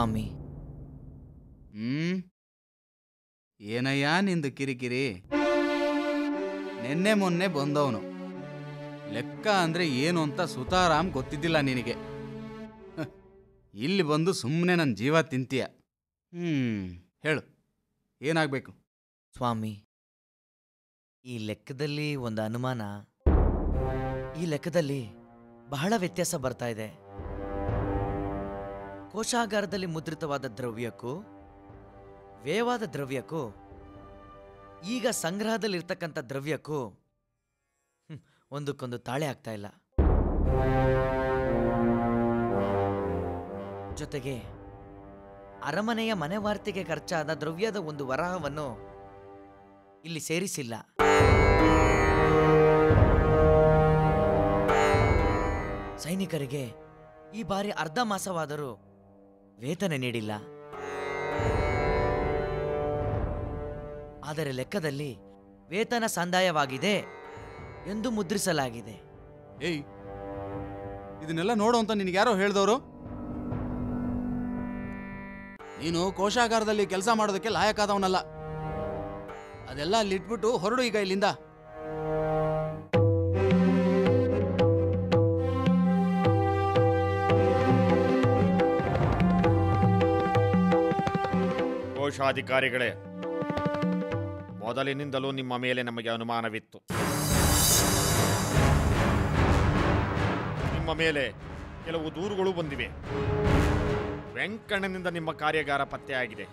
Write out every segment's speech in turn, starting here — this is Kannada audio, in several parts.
ಸ್ವಾಮಿ ಹ್ಮ್ ಏನಯ್ಯ ನಿಂದು ಕಿರಿಕಿರಿ ನಿನ್ನೆ ಮೊನ್ನೆ ಬಂದವನು ಲೆಕ್ಕ ಅಂದ್ರೆ ಏನು ಅಂತ ಸುತಾರಾಮ್ ಗೊತ್ತಿದ್ದಿಲ್ಲ ನಿನಗೆ ಹ, ಇಲ್ಲಿ ಬಂದು ಸುಮ್ಮನೆ ನನ್ನ ಜೀವ ತಿಂತೀಯ ಹ್ಮ್ ಹೇಳು ಏನಾಗಬೇಕು ಸ್ವಾಮಿ ಈ ಲೆಕ್ಕದಲ್ಲಿ ಒಂದು ಅನುಮಾನ ಈ ಲೆಕ್ಕದಲ್ಲಿ ಬಹಳ ವ್ಯತ್ಯಾಸ ಬರ್ತಾ ಇದೆ ಕೋಶಾಗಾರದಲ್ಲಿ ಮುದ್ರಿತವಾದ ದ್ರವ್ಯಕ್ಕೂ ವ್ಯಯವಾದ ದ್ರವ್ಯಕ್ಕೂ ಈಗ ಸಂಗ್ರಹದಲ್ಲಿರ್ತಕ್ಕಂಥ ದ್ರವ್ಯಕ್ಕೂ ಹ್ಮ್, ಒಂದಕ್ಕೊಂದು ತಾಳೆ ಆಗ್ತಾ ಇಲ್ಲ ಜೊತೆಗೆ ಅರಮನೆಯ ಮನೆವಾರ್ತೆಗೆ ಖರ್ಚಾದ ದ್ರವ್ಯದ ಒಂದು ವರಹವನ್ನು ಇಲ್ಲಿ ಸೇರಿಸಿಲ್ಲ ಸೈನಿಕರಿಗೆ ಈ ಬಾರಿ ಅರ್ಧ ಮಾಸವಾದರೂ ವೇತನ ನೀಡಿಲ್ಲ ಆದರೆ ಲೆಕ್ಕದಲ್ಲಿ ವೇತನ ಸಂದಾಯವಾಗಿದೆ ಎಂದು ಮುದ್ರಿಸಲಾಗಿದೆ ಏಯ್ ಇದನ್ನೆಲ್ಲ ನೋಡು ಅಂತ ನಿನಗೆ ಯಾರೋ ಹೇಳ್ದವರು ನೀನು ಕೋಶಾಗಾರದಲ್ಲಿ ಕೆಲಸ ಮಾಡೋದಕ್ಕೆ ಲಾಯಕ್ಕಾದವನಲ್ಲ ಅದೆಲ್ಲ ಅಲ್ಲಿ ಇಟ್ಬಿಟ್ಟು ಹೊರಡು ಈಗ ಇಲ್ಲಿಂದ ಕೋಶಾಧಿಕಾರಿಗಳೇ ಮೊದಲಿನಿಂದಲೂ ನಿಮ್ಮ ಮೇಲೆ ನಮಗೆ ಅನುಮಾನವಿತ್ತು ನಿಮ್ಮ ಮೇಲೆ ಕೆಲವು ದೂರುಗಳು ಬಂದಿವೆ ವೆಂಕಣ್ಣನಿಂದ ನಿಮ್ಮ ಕಾರ್ಯಾಗಾರ ಪತ್ತೆಯಾಗಿದೆ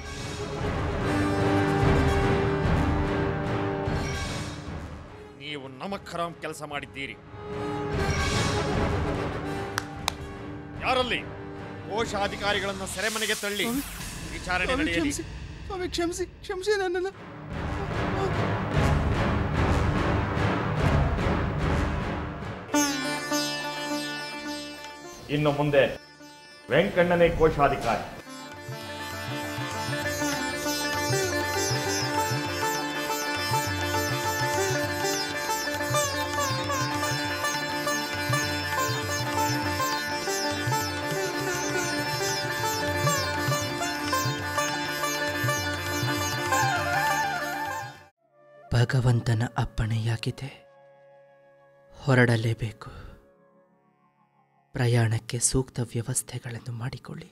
ನೀವು ನಮಖರಾಮ್ ಕೆಲಸ ಮಾಡಿದ್ದೀರಿ ಯಾರಲ್ಲಿ ಕೋಶಾಧಿಕಾರಿಗಳನ್ನು ಸೆರೆಮನೆಗೆ ತಳ್ಳಿ ವಿಚಾರಣೆ ನಡೆಯಲಿ ಸ್ವಾಮಿ ಕ್ಷಮಿಸಿ ಕ್ಷಮಿಸಿ ನನ್ನನ್ನು ಇನ್ನು ಮುಂದೆ ವೆಂಕಣ್ಣನೇ ಕೋಶಾಧಿಕಾರಿ ಭಗವಂತನ ಅಪ್ಪಣೆಯಾಗಿದೆ ಹೊರಡಲೇಬೇಕು ಪ್ರಯಾಣಕ್ಕೆ ಸೂಕ್ತ ವ್ಯವಸ್ಥೆಗಳನ್ನು ಮಾಡಿಕೊಳ್ಳಿ